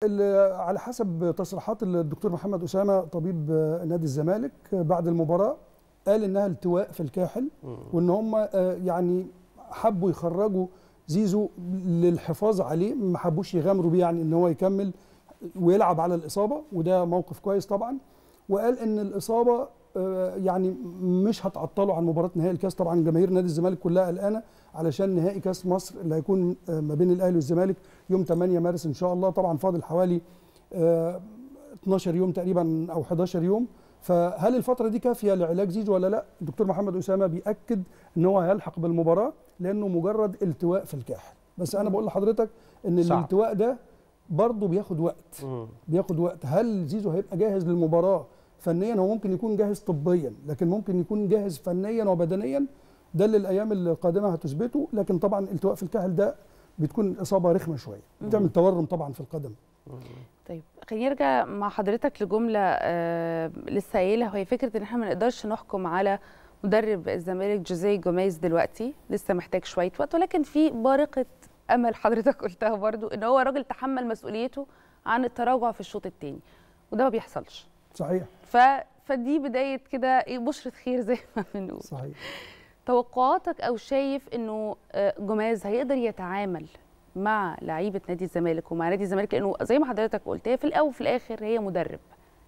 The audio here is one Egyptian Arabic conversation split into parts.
ال- على حسب تصريحات الدكتور محمد اسامه طبيب آه، نادي الزمالك آه، بعد المباراه قال انها التواء في الكاحل وان هم آه، يعني حبوا يخرجوا زيزو للحفاظ عليه ما حبوش يغامروا بيه يعني ان هو يكمل ويلعب على الاصابه وده موقف كويس طبعا وقال ان الاصابه آه، يعني مش هتعطله عن مباراه نهائي الكاس طبعا جماهير نادي الزمالك كلها قلقانه علشان نهائي كاس مصر اللي هيكون آه، ما بين الاهلي والزمالك يوم 8 مارس ان شاء الله طبعا فاضل حوالي آه، 12 يوم تقريبا او 11 يوم فهل الفتره دي كافيه لعلاج زيزو ولا لا الدكتور محمد اسامه بياكد ان هو هيلحق بالمباراه لانه مجرد التواء في الكاحل بس انا بقول لحضرتك ان صعب. الالتواء ده برضه بياخد وقت بياخد وقت هل زيزو هيبقى جاهز للمباراه فنيا هو ممكن يكون جاهز طبيا لكن ممكن يكون جاهز فنيا وبدنيا ده اللي الايام القادمه هتثبته لكن طبعا التواء في الكاحل ده بتكون اصابه رخمه شويه بتعمل تورم طبعا في القدم طيب خلينا نرجع مع حضرتك لجمله آه لسه قايلها وهي فكره ان احنا ما نقدرش نحكم على مدرب الزمالك جوزيه جوميز دلوقتي لسه محتاج شويه وقت ولكن في بارقه امل حضرتك قلتها برضو ان هو راجل تحمل مسؤوليته عن التراجع في الشوط الثاني وده ما بيحصلش صحيح ف فدي بدايه كده ايه بشره خير زي ما بنقول صحيح توقعاتك او شايف انه آه، جوميز هيقدر يتعامل مع لعيبه نادي الزمالك ومع نادي الزمالك لانه زي ما حضرتك قلت هي في الاول وفي الاخر هي مدرب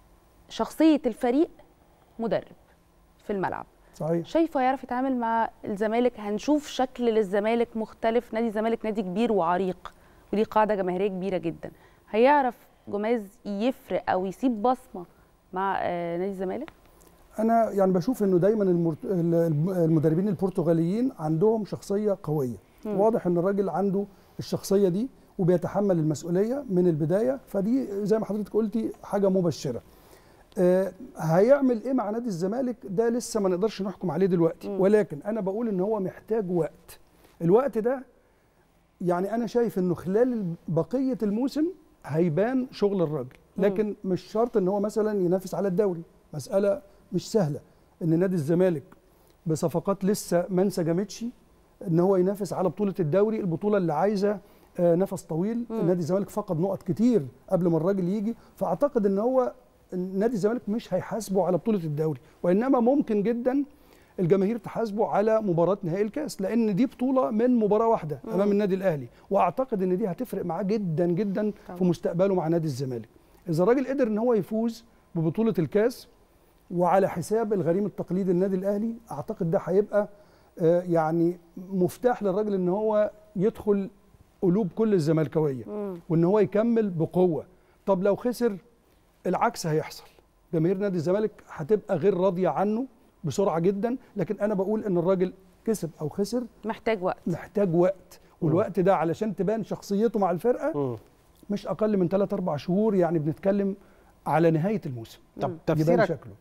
شخصيه الفريق مدرب في الملعب صحيح شايفه هيعرف يتعامل مع الزمالك هنشوف شكل للزمالك مختلف نادي الزمالك نادي كبير وعريق وليه قاعده جماهيريه كبيره جدا هيعرف جوميز يفرق او يسيب بصمه مع آه، نادي الزمالك انا يعني بشوف انه دايما المرت... الم- المدربين البرتغاليين عندهم شخصيه قويه مم. واضح ان الراجل عنده الشخصيه دي وبيتحمل المسؤوليه من البدايه فدي زي ما حضرتك قلتي حاجه مبشره آه هيعمل ايه مع نادي الزمالك ده لسه ما نقدرش نحكم عليه دلوقتي مم. ولكن انا بقول ان هو محتاج وقت الوقت ده يعني انا شايف انه خلال بقيه الموسم هيبان شغل الراجل لكن مش شرط ان هو مثلا ينافس على الدوري مساله مش سهله ان نادي الزمالك بصفقات لسه ما انسجمتش ان هو ينافس على بطوله الدوري البطوله اللي عايزه آه، نفس طويل مم. نادي الزمالك فقد نقط كتير قبل ما الراجل يجي فاعتقد ان هو نادي الزمالك مش هيحاسبه على بطوله الدوري وانما ممكن جدا الجماهير تحاسبه على مباراه نهائي الكاس لان دي بطوله من مباراه واحده مم. امام النادي الاهلي واعتقد ان دي هتفرق معاه جدا جدا طبعا. في مستقبله مع نادي الزمالك اذا الراجل قدر ان هو يفوز ببطوله الكاس وعلى حساب الغريم التقليدي النادي الاهلي اعتقد ده هيبقى آه، يعني مفتاح للراجل ان هو يدخل قلوب كل الزملكاويه مم. وان هو يكمل بقوه طب لو خسر العكس هيحصل جماهير نادي الزمالك هتبقى غير راضيه عنه بسرعه جدا لكن انا بقول ان الراجل كسب او خسر محتاج وقت محتاج وقت والوقت ده علشان تبان شخصيته مع الفرقه مش اقل من 3 4 شهور يعني بنتكلم على نهايه الموسم طب يبان تفسيرك شكله